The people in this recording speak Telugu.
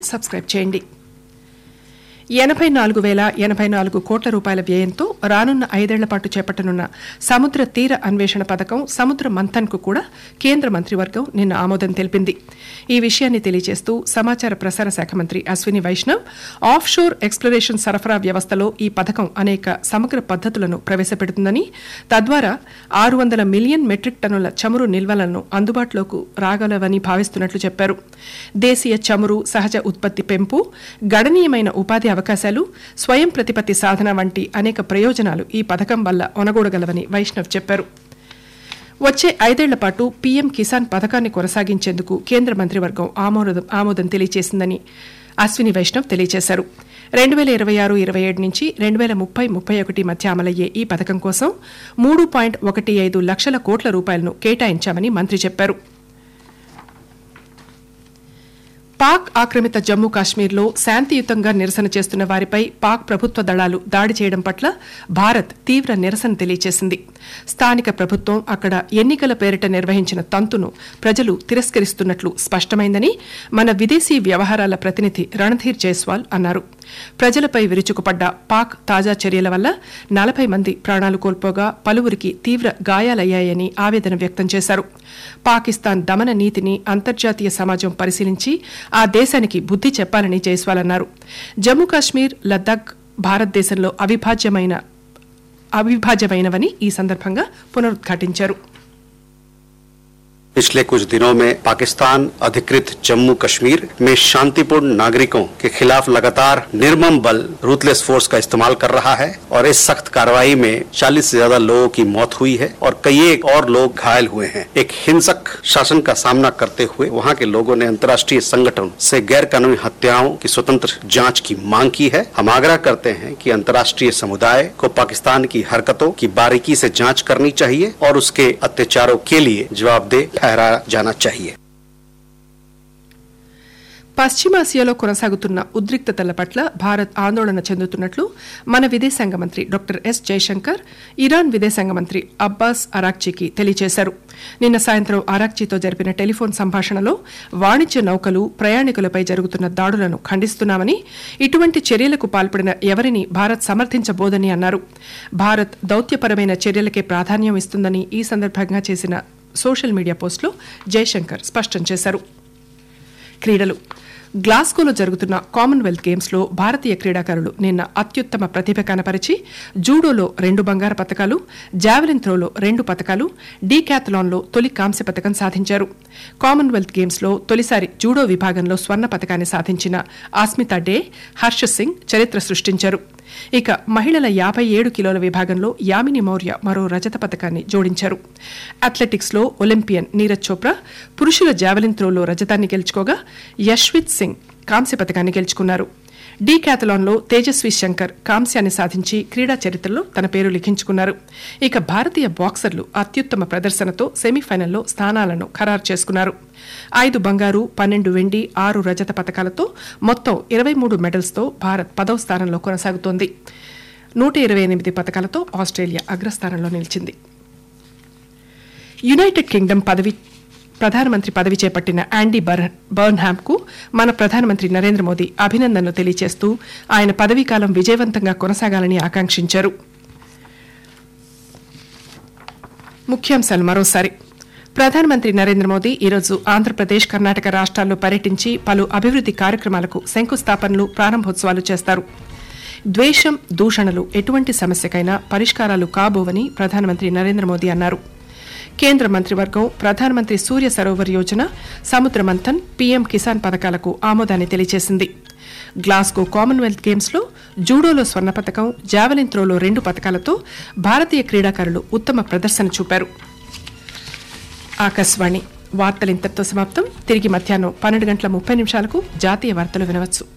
సబ్స్క్రైబ్ చేయండి ఎనభై నాలుగు వేల ఎనభై నాలుగు కోట్ల రూపాయల వ్యయంతో రానున్న ఐదేళ్ల పాటు చేపట్టనున్న సముద్ర తీర అన్వేషణ పథకం సముద్ర మంథన్ కు కూడా కేంద్ర మంత్రివర్గం నిన్న ఆమోదం తెలిపింది ఈ విషయాన్ని తెలియజేస్తూ సమాచార ప్రసార శాఖ మంత్రి Ashwini Vaishnaw offshore exploration సరఫరా వ్యవస్థలో ఈ పథకం అనేక సమగ్ర పద్ధతులను ప్రవేశపెడుతుందని తద్వారా ఆరు వందల మిలియన్ మెట్రిక్ టన్నుల చమురు నిల్వలను అందుబాటులోకి రాగలవని భావిస్తున్నట్లు చెప్పారు దేశీయ చమురు సహజ ఉత్పత్తి పెంపు గణనీయమైన ఉపాధి అవకాశాలు స్వయం ప్రతిపత్తి సాధన వంటి అనేక ప్రయోజనాలు ఈ పథకం వల్ల ఒనగూడగలవని వైష్ణవ్ చెప్పారు వచ్చే ఐదేళ్ల పాటు పీఎం కిసాన్ పథకాన్ని కొనసాగించేందుకు కేంద్ర మంత్రివర్గం ఆమోదం ఆమోదం తెలియజేసిందని అశ్విని వైష్ణవ్ తెలియజేశారు రెండు వేల ఇరవై ఆరు ఇరవై ఏడు నుంచి రెండు వేల ముప్పై ముప్పై ఒకటి మధ్య అమలయ్యే ఈ పథకం కోసం మూడు పాయింట్ ఒకటి ఐదు లక్షల కోట్ల రూపాయలను కేటాయించామని మంత్రి చెప్పారు పాక్ ఆక్రమిత జమ్మూ కాశ్మీర్లో శాంతియుతంగా నిరసన చేస్తున్న వారిపై పాక్ ప్రభుత్వ దళాలు దాడి చేయడం పట్ల భారత్ తీవ్ర నిరసన తెలియజేసింది స్థానిక ప్రభుత్వం అక్కడ ఎన్నికల పేరిట నిర్వహించిన తంతును ప్రజలు తిరస్కరిస్తున్నట్లు స్పష్టమైందని మన విదేశీ వ్యవహారాల ప్రతినిధి రణధీర్ జైస్వాల్ అన్నారు ప్రజలపై విరుచుకుపడ్డ పాక్ తాజా చర్యల వల్ల నలభై మంది ప్రాణాలు కోల్పోగా పలువురికి తీవ్ర గాయాలయ్యాయని ఆవేదన వ్యక్తం చేశారు పాకిస్తాన్ దమన నీతిని అంతర్జాతీయ సమాజం పరిశీలించి ఆ దేశానికి బుద్ధి చెప్పాలని జైస్వాల్ అన్నారు జమ్మూ కాశ్మీర్ లద్దాఖ్ భారతదేశంలో అవిభాజ్యమైన అవిభాజ్యమైనవని ఈ సందర్భంగా పునరుద్ఘాటించారు पिछले कुछ दिनों में पाकिस्तान अधिकृत जम्मू कश्मीर में शांतिपूर्ण नागरिकों के खिलाफ लगातार निर्मम बल रूथलेस फोर्स का इस्तेमाल कर रहा है और इस सख्त कार्रवाई में 40 से ज्यादा लोगों की मौत हुई है और कई एक और लोग घायल हुए हैं एक हिंसक शासन का सामना करते हुए वहां के लोगों ने अंतर्राष्ट्रीय संगठन से गैर कानूनी हत्याओं की स्वतंत्र जांच की मांग की है हम आग्रह करते हैं कि अंतर्राष्ट्रीय समुदाय को पाकिस्तान की हरकतों की बारीकी से जांच करनी चाहिए और उसके अत्याचारों के लिए जवाबदेह ठहराया जाना चाहिए పశ్చిమాసియాలో కొనసాగుతున్న ఉద్రిక్తతల పట్ల భారత్ ఆందోళన చెందుతున్నట్లు మన విదేశాంగ మంత్రి డాక్టర్ ఎస్ జయశంకర్ ఇరాన్ విదేశాంగ మంత్రి అబ్బాస్ అరాక్చీకి తెలియజేశారు నిన్న సాయంత్రం అరాక్చీతో జరిపిన టెలిఫోన్ సంభాషణలో వాణిజ్య నౌకలు ప్రయాణికులపై జరుగుతున్న దాడులను ఖండిస్తున్నామని ఇటువంటి చర్యలకు పాల్పడిన ఎవరిని భారత్ సమర్థించబోదని అన్నారు భారత్ దౌత్యపరమైన చర్యలకే ప్రాధాన్యం ఇస్తుందని ఈ సందర్భంగా చేసిన సోషల్ మీడియా పోస్టులో జయశంకర్ స్పష్టం చేశారు క్రీడలు గ్లాస్గోలో జరుగుతున్న కామన్వెల్త్ గేమ్స్ లో భారతీయ క్రీడాకారులు నిన్న అత్యుత్తమ ప్రతిభ కనపరిచి జూడోలో రెండు బంగారు పతకాలు జావెలిన్ త్రోలో రెండు పతకాలు డీక్యాథలాన్లో తొలి కాంస్య పతకం సాధించారు కామన్వెల్త్ గేమ్స్ లో తొలిసారి జూడో విభాగంలో స్వర్ణ పతకాన్ని సాధించిన ఆస్మితా డే హర్ష సింగ్ చరిత్ర సృష్టించారు ఇక మహిళల యాభై ఏడు కిలోల విభాగంలో యామిని మౌర్య మరో రజత పతకాన్ని జోడించారు అథ్లెటిక్స్ లో ఒలింపియన్ నీరజ్ చోప్రా పురుషుల జావెలిన్ త్రోలో రజతాన్ని గెలుచుకోగా యశ్విత్ సింగ్ కాంస్య పతకాన్ని గెలుచుకున్నారు డీ క్యాథలాన్లో తేజస్వి శంకర్ కాంస్యాన్ని సాధించి క్రీడా చరిత్రలో తన పేరు లిఖించుకున్నారు ఇక భారతీయ బాక్సర్లు అత్యుత్తమ ప్రదర్శనతో సెమీఫైనల్లో స్థానాలను ఖరారు చేసుకున్నారు ఐదు బంగారు పన్నెండు వెండి ఆరు రజత పతకాలతో మొత్తం ఇరవై మూడు మెడల్స్తో భారత్ పదవ స్థానంలో కొనసాగుతోంది నూట ఇరవై ఎనిమిది పతకాలతో ఆస్ట్రేలియా అగ్రస్థానంలో నిలిచింది యునైటెడ్ కింగ్డమ్ పదవి ప్రధానమంత్రి పదవి చేపట్టిన యాండీ బర్న్హామ్ కు మన ప్రధానమంత్రి నరేంద్ర మోదీ అభినందనలు తెలియజేస్తూ ఆయన పదవీకాలం విజయవంతంగా కొనసాగాలని ఆకాంక్షించారు ముఖ్యాంశాలు మరోసారి ప్రధానమంత్రి నరేంద్ర మోదీ ఈరోజు ఆంధ్రప్రదేశ్ కర్ణాటక రాష్ట్రాల్లో పర్యటించి పలు అభివృద్ది కార్యక్రమాలకు శంకుస్థాపనలు ప్రారంభోత్సవాలు చేస్తారు ద్వేషం దూషణలు ఎటువంటి సమస్యకైనా పరిష్కారాలు కాబోవని ప్రధానమంత్రి నరేంద్ర మోదీ అన్నారు కేంద్ర మంత్రివర్గం ప్రధానమంత్రి సూర్య సరోవర్ యోజన సముద్ర మంథన్ పీఎం కిసాన్ పథకాలకు ఆమోదాన్ని తెలియజేసింది గ్లాస్గో కామన్వెల్త్ గేమ్స్ లో జూడోలో స్వర్ణ పథకం జావెలిన్ త్రోలో రెండు పథకాలతో భారతీయ క్రీడాకారులు ఉత్తమ ప్రదర్శన చూపారు ఆకాశవాణి వార్తలు ఇంతటితో సమాప్తం తిరిగి మధ్యాహ్నం పన్నెండు గంటల ముప్పై నిమిషాలకు జాతీయ వార్తలు వినవచ్చు